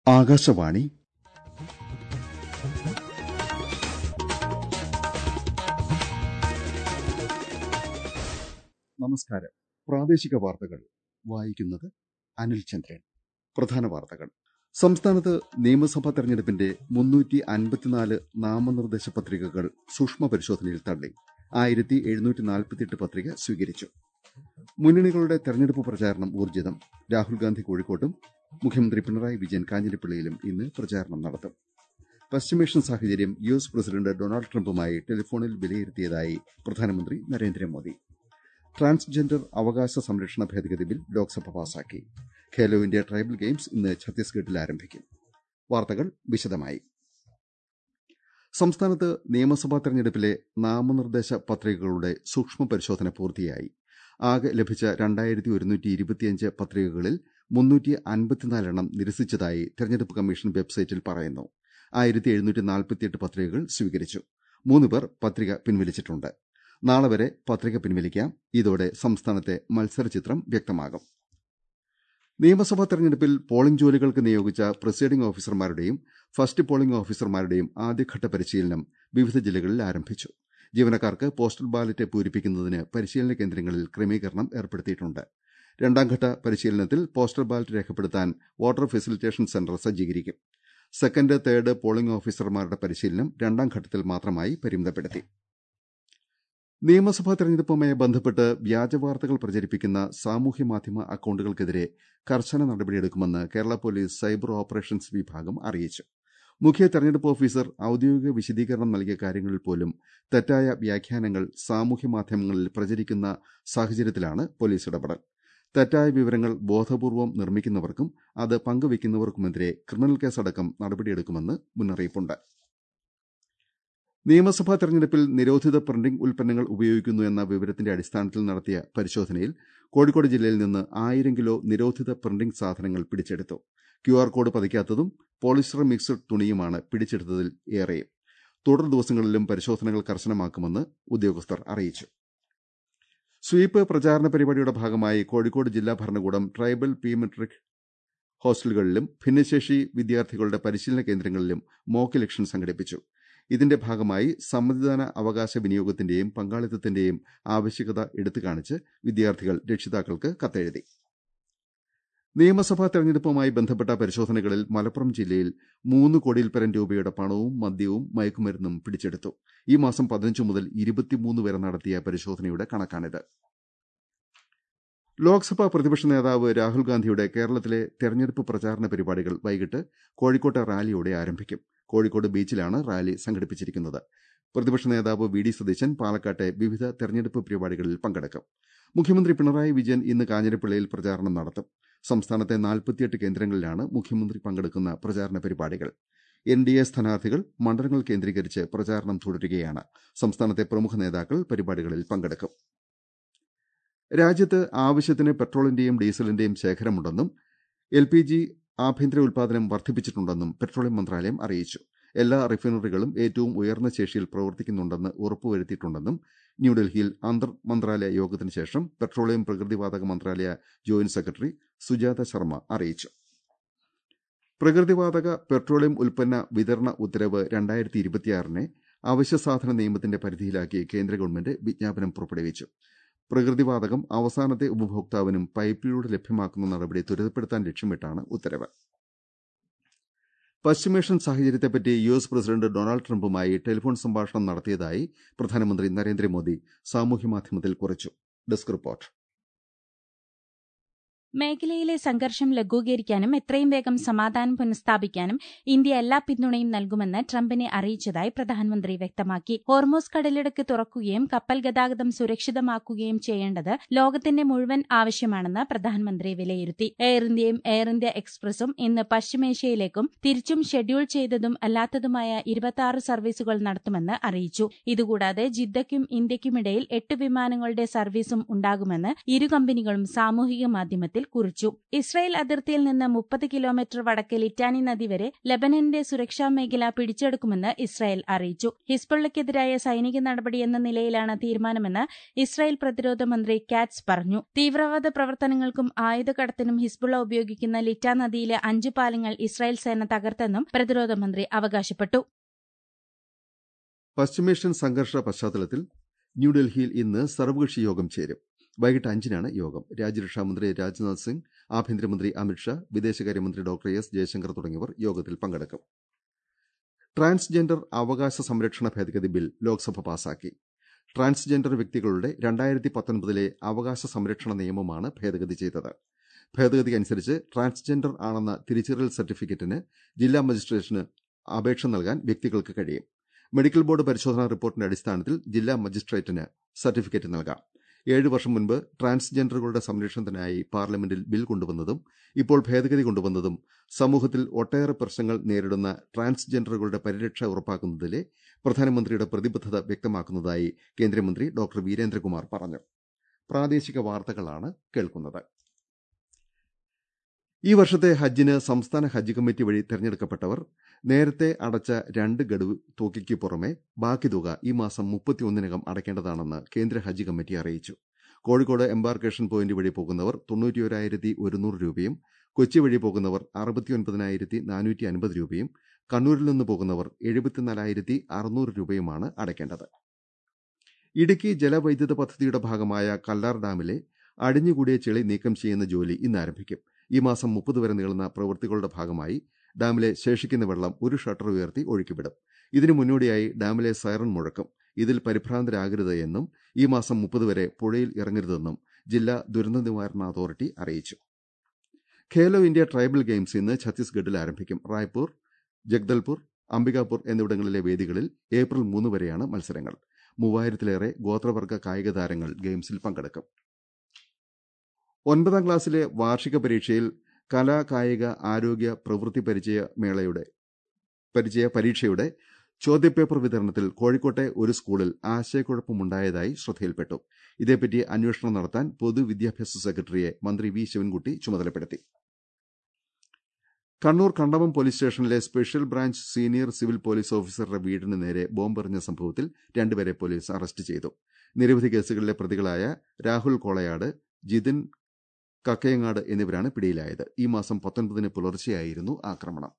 ആകാശവാണി നമസ്കാരം പ്രാദേശിക വാർത്തകൾ വായിക്കുന്നത് അനിൽ ചന്ദ്രൻ പ്രധാന വാർത്തകൾ സംസ്ഥാനത്ത് നിയമസഭാ തെരഞ്ഞെടുപ്പിന്റെ മുന്നൂറ്റി അൻപത്തിനാല് നാമനിർദ്ദേശ പത്രികകൾ സൂക്ഷ്മ പരിശോധനയിൽ തള്ളി ആയിരത്തി എഴുന്നൂറ്റി നാൽപ്പത്തിയെട്ട് പത്രിക സ്വീകരിച്ചു മുന്നണികളുടെ തെരഞ്ഞെടുപ്പ് പ്രചാരണം ഊർജിതം രാഹുൽ ഗാന്ധി കോഴിക്കോട്ടും മുഖ്യമന്ത്രി പിണറായി വിജയൻ കാഞ്ഞിരപ്പള്ളിയിലും ഇന്ന് പ്രചാരണം നടത്തും പശ്ചിമേഷ്യൻ സാഹചര്യം യു എസ് പ്രസിഡന്റ് ഡൊണാൾഡ് ട്രംപുമായി ടെലിഫോണിൽ വിലയിരുത്തിയതായി പ്രധാനമന്ത്രി നരേന്ദ്രമോദി ട്രാൻസ്ജെൻഡർ അവകാശ സംരക്ഷണ ഭേദഗതി ബിൽ ലോക്സഭ പാസാക്കി ഖേലോ ഇന്ത്യ ട്രൈബൽ ഗെയിംസ് ഇന്ന് ഛത്തീസ്ഗഡിൽ ആരംഭിക്കും വാർത്തകൾ വിശദമായി സംസ്ഥാനത്ത് നിയമസഭാ തെരഞ്ഞെടുപ്പിലെ നാമനിർദ്ദേശ പത്രികകളുടെ സൂക്ഷ്മ പരിശോധന പൂർത്തിയായി ആകെ ലഭിച്ച രണ്ടായിരത്തി ഒരുന്നൂറ്റി ഇരുപത്തിയഞ്ച് പത്രികകളിൽ മുന്നൂറ്റി അൻപത്തിനാലെണ്ണം നിരസിച്ചതായി തെരഞ്ഞെടുപ്പ് കമ്മീഷൻ വെബ്സൈറ്റിൽ പറയുന്നു ആയിരത്തി എഴുന്നൂറ്റി നാൽപ്പത്തിയെട്ട് പത്രികകൾ സ്വീകരിച്ചു മൂന്നുപേർ പത്രിക പിൻവലിച്ചിട്ടുണ്ട് നാളെ വരെ പത്രിക പിൻവലിക്കാം ഇതോടെ സംസ്ഥാനത്തെ മത്സരചിത്രം വ്യക്തമാകും നിയമസഭാ തെരഞ്ഞെടുപ്പിൽ പോളിംഗ് ജോലികൾക്ക് നിയോഗിച്ച പ്രിസൈഡിംഗ് ഓഫീസർമാരുടെയും ഫസ്റ്റ് പോളിംഗ് ഓഫീസർമാരുടെയും ആദ്യഘട്ട പരിശീലനം വിവിധ ജില്ലകളിൽ ആരംഭിച്ചു ജീവനക്കാർക്ക് പോസ്റ്റൽ ബാലറ്റ് പൂരിപ്പിക്കുന്നതിന് പരിശീലന കേന്ദ്രങ്ങളിൽ ക്രമീകരണം ഏർപ്പെടുത്തിയിട്ടുണ്ട് രണ്ടാംഘട്ട പരിശീലനത്തിൽ പോസ്റ്റൽ ബാലറ്റ് രേഖപ്പെടുത്താൻ വോട്ടർ ഫെസിലിറ്റേഷൻ സെന്റർ സജ്ജീകരിക്കും സെക്കൻഡ് തേർഡ് പോളിംഗ് ഓഫീസർമാരുടെ പരിശീലനം രണ്ടാം ഘട്ടത്തിൽ മാത്രമായി പരിമിതപ്പെടുത്തി നിയമസഭാ തെരഞ്ഞെടുപ്പുമായി ബന്ധപ്പെട്ട് വ്യാജവാർത്തകൾ പ്രചരിപ്പിക്കുന്ന സാമൂഹ്യ മാധ്യമ അക്കൌണ്ടുകൾക്കെതിരെ കർശന നടപടിയെടുക്കുമെന്ന് കേരള പോലീസ് സൈബർ ഓപ്പറേഷൻസ് വിഭാഗം അറിയിച്ചു മുഖ്യ തെരഞ്ഞെടുപ്പ് ഓഫീസർ ഔദ്യോഗിക വിശദീകരണം നൽകിയ കാര്യങ്ങളിൽ പോലും തെറ്റായ വ്യാഖ്യാനങ്ങൾ സാമൂഹ്യ മാധ്യമങ്ങളിൽ പ്രചരിക്കുന്ന സാഹചര്യത്തിലാണ് പോലീസ് ഇടപെടൽ തെറ്റായ വിവരങ്ങൾ ബോധപൂർവം നിർമ്മിക്കുന്നവർക്കും അത് പങ്കുവയ്ക്കുന്നവർക്കുമെതിരെ ക്രിമിനൽ കേസടക്കം നടപടിയെടുക്കുമെന്ന് മുന്നറിയിപ്പുണ്ട് നിയമസഭാ തെരഞ്ഞെടുപ്പിൽ നിരോധിത പ്രിന്റിംഗ് ഉൽപ്പന്നങ്ങൾ ഉപയോഗിക്കുന്നു എന്ന വിവരത്തിന്റെ അടിസ്ഥാനത്തിൽ നടത്തിയ പരിശോധനയിൽ കോഴിക്കോട് ജില്ലയിൽ നിന്ന് ആയിരം കിലോ നിരോധിത പ്രിന്റിംഗ് സാധനങ്ങൾ പിടിച്ചെടുത്തു ക്യുആർ കോഡ് പതിക്കാത്തതും പോളിസ്റ്റർ മിക്സഡ് തുണിയുമാണ് പിടിച്ചെടുത്തതിൽ ഏറെയും തുടർ ദിവസങ്ങളിലും പരിശോധനകൾ കർശനമാക്കുമെന്ന് ഉദ്യോഗസ്ഥർ അറിയിച്ചു സ്വീപ്പ് പ്രചാരണ പരിപാടിയുടെ ഭാഗമായി കോഴിക്കോട് ജില്ലാ ഭരണകൂടം ട്രൈബൽ പി മെട്രിക് ഹോസ്റ്റലുകളിലും ഭിന്നശേഷി വിദ്യാർത്ഥികളുടെ പരിശീലന കേന്ദ്രങ്ങളിലും മോക്ക് ഇലക്ഷൻ സംഘടിപ്പിച്ചു ഇതിന്റെ ഭാഗമായി സമ്മതിദാന അവകാശ വിനിയോഗത്തിന്റെയും പങ്കാളിത്തത്തിന്റെയും ആവശ്യകത എടുത്തുകാണിച്ച് വിദ്യാർത്ഥികൾ രക്ഷിതാക്കൾക്ക് കത്തെഴുതി നിയമസഭാ തെരഞ്ഞെടുപ്പുമായി ബന്ധപ്പെട്ട പരിശോധനകളിൽ മലപ്പുറം ജില്ലയിൽ മൂന്ന് കോടിയിൽപ്പരം രൂപയുടെ പണവും മദ്യവും മയക്കുമരുന്നും പിടിച്ചെടുത്തു ഈ മാസം പതിനഞ്ച് മുതൽ ഇരുപത്തിമൂന്ന് വരെ നടത്തിയ പരിശോധനയുടെ കണക്കാണിത് ലോക്സഭാ പ്രതിപക്ഷ നേതാവ് രാഹുൽ ഗാന്ധിയുടെ കേരളത്തിലെ തെരഞ്ഞെടുപ്പ് പ്രചാരണ പരിപാടികൾ വൈകിട്ട് കോഴിക്കോട്ടെ റാലിയോടെ ആരംഭിക്കും കോഴിക്കോട് ബീച്ചിലാണ് റാലി സംഘടിപ്പിച്ചിരിക്കുന്നത് പ്രതിപക്ഷ നേതാവ് വി ഡി സതീശൻ പാലക്കാട്ടെ വിവിധ തെരഞ്ഞെടുപ്പ് പരിപാടികളിൽ പങ്കെടുക്കും മുഖ്യമന്ത്രി പിണറായി വിജയൻ ഇന്ന് കാഞ്ഞിരപ്പള്ളിയിൽ പ്രചാരണം നടത്തും സംസ്ഥാനത്തെ നാൽപ്പത്തിയെട്ട് കേന്ദ്രങ്ങളിലാണ് മുഖ്യമന്ത്രി പങ്കെടുക്കുന്ന പ്രചാരണ പരിപാടികൾ എൻ ഡി എ സ്ഥാനാർത്ഥികൾ മണ്ഡലങ്ങൾ കേന്ദ്രീകരിച്ച് പ്രചാരണം തുടരുകയാണ് സംസ്ഥാനത്തെ പ്രമുഖ നേതാക്കൾ പരിപാടികളിൽ പങ്കെടുക്കും രാജ്യത്ത് ആവശ്യത്തിന് പെട്രോളിന്റെയും ഡീസലിന്റെയും ശേഖരമുണ്ടെന്നും എൽ പി ജി ആഭ്യന്തര ഉൽപാദനം വർദ്ധിപ്പിച്ചിട്ടുണ്ടെന്നും പെട്രോളിയം മന്ത്രാലയം അറിയിച്ചു എല്ലാ റിഫൈനറികളും ഏറ്റവും ഉയർന്ന ശേഷിയിൽ പ്രവർത്തിക്കുന്നുണ്ടെന്ന് ഉറപ്പുവരുത്തിയിട്ടുണ്ടെന്നും ന്യൂഡൽഹിയിൽ അന്തർ മന്ത്രാലയ യോഗത്തിന് ശേഷം പെട്രോളിയം പ്രകൃതിവാതക മന്ത്രാലയ ജോയിന്റ് സെക്രട്ടറി സുജാത ശർമ്മ അറിയിച്ചു പ്രകൃതിവാതക പെട്രോളിയം ഉൽപ്പന്ന വിതരണ ഉത്തരവ് രണ്ടായിരത്തി ഇരുപത്തിയാറിനെ അവശ്യ സാധന നിയമത്തിന്റെ പരിധിയിലാക്കി കേന്ദ്ര ഗവൺമെന്റ് വിജ്ഞാപനം പുറപ്പെടുവിച്ചു പ്രകൃതിവാതകം അവസാനത്തെ ഉപഭോക്താവിനും പൈപ്പിലൂടെ ലഭ്യമാക്കുന്ന നടപടി ത്വരിതപ്പെടുത്താൻ ലക്ഷ്യമിട്ടാണ് ഉത്തരവ് പശ്ചിമേഷ്യൻ സാഹചര്യത്തെപ്പറ്റി യു എസ് പ്രസിഡന്റ് ഡൊണാൾഡ് ട്രംപുമായി ടെലിഫോൺ സംഭാഷണം നടത്തിയതായി പ്രധാനമന്ത്രി നരേന്ദ്രമോദി സാമൂഹ്യമാധ്യമത്തിൽ കുറിച്ചു ഡെസ്ക് റിപ്പോർട്ട് മേഖലയിലെ സംഘർഷം ലഘൂകരിക്കാനും എത്രയും വേഗം സമാധാനം പുനഃസ്ഥാപിക്കാനും ഇന്ത്യ എല്ലാ പിന്തുണയും നൽകുമെന്ന് ട്രംപിനെ അറിയിച്ചതായി പ്രധാനമന്ത്രി വ്യക്തമാക്കി ഹോർമോസ് കടലിടുക്ക് തുറക്കുകയും കപ്പൽ ഗതാഗതം സുരക്ഷിതമാക്കുകയും ചെയ്യേണ്ടത് ലോകത്തിന്റെ മുഴുവൻ ആവശ്യമാണെന്ന് പ്രധാനമന്ത്രി വിലയിരുത്തി എയർ ഇന്ത്യയും എയർ ഇന്ത്യ എക്സ്പ്രസും ഇന്ന് പശ്ചിമേഷ്യയിലേക്കും തിരിച്ചും ഷെഡ്യൂൾ ചെയ്തതും അല്ലാത്തതുമായ ഇരുപത്തിയാറ് സർവീസുകൾ നടത്തുമെന്ന് അറിയിച്ചു ഇതുകൂടാതെ ജിദ്ദയ്ക്കും ഇന്ത്യയ്ക്കുമിടയിൽ എട്ട് വിമാനങ്ങളുടെ സർവീസും ഉണ്ടാകുമെന്ന് ഇരു കമ്പനികളും സാമൂഹിക മാധ്യമത്തിൽ യോഗത്തിൽ കുറിച്ചു ഇസ്രായേൽ അതിർത്തിയിൽ നിന്ന് മുപ്പത് കിലോമീറ്റർ വടക്ക് ലിറ്റാനി നദി വരെ ലബനന്റെ സുരക്ഷാ മേഖല പിടിച്ചെടുക്കുമെന്ന് ഇസ്രായേൽ അറിയിച്ചു ഹിസ്ബുള്ളക്കെതിരായ സൈനിക നടപടി എന്ന നിലയിലാണ് തീരുമാനമെന്ന് ഇസ്രായേൽ പ്രതിരോധ മന്ത്രി കാറ്റ്സ് പറഞ്ഞു തീവ്രവാദ പ്രവർത്തനങ്ങൾക്കും ആയുധക്കടത്തിനും ഹിസ്ബുള്ള ഉപയോഗിക്കുന്ന ലിറ്റാ നദിയിലെ അഞ്ച് പാലങ്ങൾ ഇസ്രായേൽ സേന തകർത്തെന്നും പ്രതിരോധ മന്ത്രി അവകാശപ്പെട്ടു പശ്ചിമേഷ്യൻ സംഘർഷ പശ്ചാത്തലത്തിൽ ന്യൂഡൽഹിയിൽ ഇന്ന് സർവകക്ഷി യോഗം ചേരും വൈകിട്ട് അഞ്ചിനാണ് യോഗം രാജ്യരക്ഷാമന്ത്രി രാജ്നാഥ് സിംഗ് ആഭ്യന്തരമന്ത്രി അമിത്ഷാ വിദേശകാര്യമന്ത്രി ഡോക്ടർ എസ് ജയശങ്കർ തുടങ്ങിയവർ യോഗത്തിൽ പങ്കെടുക്കും ട്രാൻസ്ജെൻഡർ അവകാശ സംരക്ഷണ ഭേദഗതി ബിൽ ലോക്സഭ പാസാക്കി ട്രാൻസ്ജെൻഡർ വ്യക്തികളുടെ രണ്ടായിരത്തി പത്തൊൻപതിലെ അവകാശ സംരക്ഷണ നിയമമാണ് ഭേദഗതി ചെയ്തത് ഭേദഗതി അനുസരിച്ച് ട്രാൻസ്ജെൻഡർ ആണെന്ന തിരിച്ചറിയൽ സർട്ടിഫിക്കറ്റിന് ജില്ലാ മജിസ്ട്രേറ്റിന് അപേക്ഷ നൽകാൻ വ്യക്തികൾക്ക് കഴിയും മെഡിക്കൽ ബോർഡ് പരിശോധനാ റിപ്പോർട്ടിന്റെ അടിസ്ഥാനത്തിൽ ജില്ലാ മജിസ്ട്രേറ്റിന് സർട്ടിഫിക്കറ്റ് നൽകാം ഏഴ് വർഷം മുൻപ് ട്രാൻസ്ജെൻഡറുകളുടെ സംരക്ഷണത്തിനായി പാർലമെന്റിൽ ബിൽ കൊണ്ടുവന്നതും ഇപ്പോൾ ഭേദഗതി കൊണ്ടുവന്നതും സമൂഹത്തിൽ ഒട്ടേറെ പ്രശ്നങ്ങൾ നേരിടുന്ന ട്രാൻസ്ജെൻഡറുകളുടെ പരിരക്ഷ ഉറപ്പാക്കുന്നതിലെ പ്രധാനമന്ത്രിയുടെ പ്രതിബദ്ധത വ്യക്തമാക്കുന്നതായി കേന്ദ്രമന്ത്രി ഡോക്ടർ വീരേന്ദ്രകുമാർ പറഞ്ഞു പ്രാദേശിക വാർത്തകളാണ് കേൾക്കുന്നത് ഈ വർഷത്തെ ഹജ്ജിന് സംസ്ഥാന ഹജ്ജ് കമ്മിറ്റി വഴി തെരഞ്ഞെടുക്കപ്പെട്ടവർ നേരത്തെ അടച്ച രണ്ട് ഗഡു തുകയ്ക്ക് പുറമെ ബാക്കി തുക ഈ മാസം മുപ്പത്തിയൊന്നിനകം അടയ്ക്കേണ്ടതാണെന്ന് കേന്ദ്ര ഹജ്ജ് കമ്മിറ്റി അറിയിച്ചു കോഴിക്കോട് എംബാർക്കേഷൻ പോയിന്റ് വഴി പോകുന്നവർ തൊണ്ണൂറ്റിയൊരായിരത്തി ഒരുന്നൂറ് രൂപയും കൊച്ചി വഴി പോകുന്നവർ അറുപത്തിയൊൻപതിനായിരത്തി നാനൂറ്റി അൻപത് രൂപയും കണ്ണൂരിൽ നിന്ന് പോകുന്നവർ എഴുപത്തിനാലായിരത്തി അറുന്നൂറ് രൂപയുമാണ് അടയ്ക്കേണ്ടത് ഇടുക്കി ജലവൈദ്യുത പദ്ധതിയുടെ ഭാഗമായ കല്ലാർ ഡാമിലെ അടിഞ്ഞുകൂടിയ ചെളി നീക്കം ചെയ്യുന്ന ജോലി ഇന്ന് ആരംഭിക്കും ഈ മാസം മുപ്പത് വരെ നീളുന്ന പ്രവൃത്തികളുടെ ഭാഗമായി ഡാമിലെ ശേഷിക്കുന്ന വെള്ളം ഒരു ഷട്ടർ ഉയർത്തി ഒഴുക്കിവിടും ഇതിനു മുന്നോടിയായി ഡാമിലെ സൈറൺ മുഴക്കും ഇതിൽ പരിഭ്രാന്തരാകരുത് എന്നും ഈ മാസം മുപ്പത് വരെ പുഴയിൽ ഇറങ്ങരുതെന്നും ജില്ലാ ദുരന്ത നിവാരണ അതോറിറ്റി അറിയിച്ചു ഖേലോ ഇന്ത്യ ട്രൈബൽ ഗെയിംസ് ഇന്ന് ഛത്തീസ്ഗഡിൽ ആരംഭിക്കും റായ്പൂർ ജഗ്ദൽപൂർ അംബികാപൂർ എന്നിവിടങ്ങളിലെ വേദികളിൽ ഏപ്രിൽ മൂന്ന് വരെയാണ് മത്സരങ്ങൾ മൂവായിരത്തിലേറെ ഗോത്രവർഗ കായിക താരങ്ങൾ ഗെയിംസിൽ പങ്കെടുക്കും ഒൻപതാം ക്ലാസ്സിലെ വാർഷിക പരീക്ഷയിൽ കലാ കായിക ആരോഗ്യ പ്രവൃത്തി പരിചയ മേളയുടെ പരിചയ പരീക്ഷയുടെ ചോദ്യപേപ്പർ വിതരണത്തിൽ കോഴിക്കോട്ടെ ഒരു സ്കൂളിൽ ആശയക്കുഴപ്പമുണ്ടായതായി ശ്രദ്ധയിൽപ്പെട്ടു ഇതേപ്പറ്റി അന്വേഷണം നടത്താൻ പൊതുവിദ്യാഭ്യാസ സെക്രട്ടറിയെ മന്ത്രി വി ശിവൻകുട്ടി ചുമതലപ്പെടുത്തി കണ്ണൂർ കണ്ടമം പോലീസ് സ്റ്റേഷനിലെ special branch senior civil police ഓഫീസറുടെ വീടിന് നേരെ ബോംബെറിഞ്ഞ സംഭവത്തിൽ രണ്ടുപേരെ പോലീസ് അറസ്റ്റ് ചെയ്തു നിരവധി കേസുകളിലെ പ്രതികളായ രാഹുൽ കോളയാട് ജിതിൻ കക്കയങ്ങാട് എന്നിവരാണ് പിടിയിലായത് ഈ മാസം പത്തൊൻപതിന് പുലർച്ചെയായിരുന്നു ആക്രമണം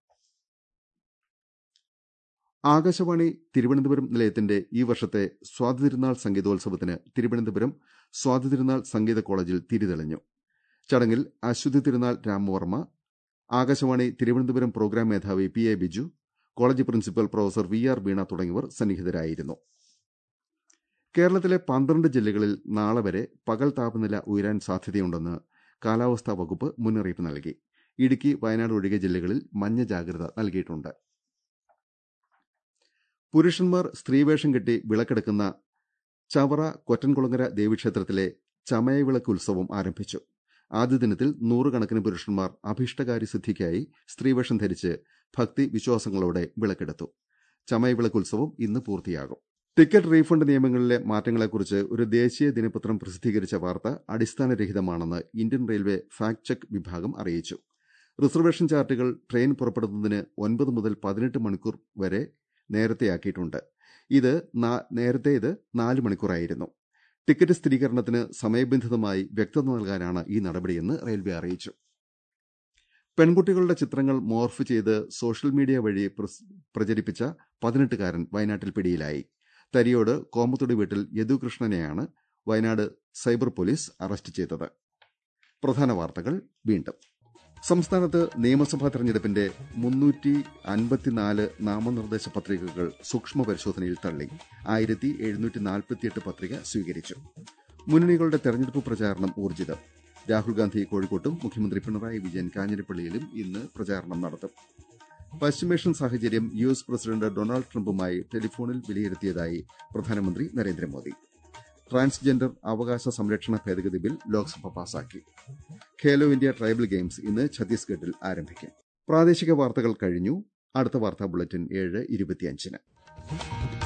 ആകാശവാണി തിരുവനന്തപുരം നിലയത്തിന്റെ ഈ വർഷത്തെ സ്വാതിതിരുനാൾ സംഗീതോത്സവത്തിന് തിരുവനന്തപുരം സ്വാതിതിരുനാൾ സംഗീത കോളേജിൽ തിരിതെളിഞ്ഞു ചടങ്ങിൽ അശ്വതി തിരുനാൾ രാമവർമ്മ ആകാശവാണി തിരുവനന്തപുരം പ്രോഗ്രാം മേധാവി P A Biju college principal professor V R Veena തുടങ്ങിയവർ സന്നിഹിതരായിരുന്നു കേരളത്തിലെ പന്ത്രണ്ട് ജില്ലകളിൽ നാളെ വരെ പകൽ താപനില ഉയരാൻ സാധ്യതയുണ്ടെന്ന് കാലാവസ്ഥാ വകുപ്പ് മുന്നറിയിപ്പ് നൽകി ഇടുക്കി വയനാട് ഒഴികെ ജില്ലകളിൽ മഞ്ഞ ജാഗ്രത നൽകിയിട്ടുണ്ട് പുരുഷന്മാർ സ്ത്രീവേഷം കെട്ടി വിളക്കെടുക്കുന്ന ചവറ കൊറ്റൻകുളങ്ങര ദേവീക്ഷേത്രത്തിലെ ചമയവിളക്ക് ഉത്സവം ആരംഭിച്ചു ആദ്യ ദിനത്തിൽ നൂറുകണക്കിന് പുരുഷന്മാർ അഭീഷ്ടകാരി സിദ്ധിക്കായി സ്ത്രീവേഷം ധരിച്ച് ഭക്തി വിശ്വാസങ്ങളോടെ വിളക്കെടുത്തു ചമയവിളക്ക് ഉത്സവം ഇന്ന് പൂർത്തിയാകും ടിക്കറ്റ് റീഫണ്ട് നിയമങ്ങളിലെ മാറ്റങ്ങളെക്കുറിച്ച് ഒരു ദേശീയ ദിനപത്രം പ്രസിദ്ധീകരിച്ച വാർത്ത അടിസ്ഥാനരഹിതമാണെന്ന് ഇന്ത്യൻ റെയിൽവേ ഫാക്ട് ചെക്ക് വിഭാഗം അറിയിച്ചു റിസർവേഷൻ ചാർട്ടുകൾ ട്രെയിൻ പുറപ്പെടുന്നതിന് ഒൻപത് മുതൽ പതിനെട്ട് മണിക്കൂർ വരെ നേരത്തെയാക്കിയിട്ടുണ്ട് ഇത് നേരത്തെ ഇത് നാല് മണിക്കൂറായിരുന്നു ടിക്കറ്റ് സ്ഥിരീകരണത്തിന് സമയബന്ധിതമായി വ്യക്തത നൽകാനാണ് ഈ നടപടിയെന്ന് റെയിൽവേ അറിയിച്ചു പെൺകുട്ടികളുടെ ചിത്രങ്ങൾ മോർഫ് ചെയ്ത് സോഷ്യൽ മീഡിയ വഴി പ്രചരിപ്പിച്ച പതിനെട്ടുകാരൻ വയനാട്ടിൽ പിടിയിലായി തരിയോട് കോമത്തുടി വീട്ടിൽ യദുകൃഷ്ണനെയാണ് വയനാട് സൈബർ പോലീസ് അറസ്റ്റ് ചെയ്തത് പ്രധാന വാർത്തകൾ വീണ്ടും സംസ്ഥാനത്ത് നിയമസഭാ തെരഞ്ഞെടുപ്പിന്റെ മുന്നൂറ്റി അൻപത്തിനാല് നാമനിർദ്ദേശ പത്രികകൾ സൂക്ഷ്മ പരിശോധനയിൽ തള്ളി ആയിരത്തി എഴുന്നൂറ്റി നാൽപ്പത്തിയെട്ട് പത്രിക സ്വീകരിച്ചു മുന്നണികളുടെ തെരഞ്ഞെടുപ്പ് പ്രചാരണം ഊർജിതം രാഹുൽ ഗാന്ധി കോഴിക്കോട്ടും മുഖ്യമന്ത്രി പിണറായി വിജയൻ കാഞ്ഞിരപ്പള്ളിയിലും ഇന്ന് പ്രചാരണം നടത്തും പശ്ചിമേഷ്യൻ സാഹചര്യം യു എസ് പ്രസിഡന്റ് ഡൊണാൾഡ് ട്രംപുമായി ടെലിഫോണിൽ വിലയിരുത്തിയതായി പ്രധാനമന്ത്രി നരേന്ദ്രമോദി ട്രാൻസ്ജെൻഡർ അവകാശ സംരക്ഷണ ഭേദഗതി ബിൽ ലോക്സഭ പാസാക്കി ഖേലോ ഇന്ത്യ ട്രൈബൽ ഗെയിംസ് ഇന്ന് ഛത്തീസ്ഗഡിൽ ആരംഭിക്കും പ്രാദേശിക വാർത്തകൾ കഴിഞ്ഞു അടുത്ത വാർത്താ ബുള്ളറ്റിൻ ഏഴ് ഇരുപത്തിയഞ്ചിന്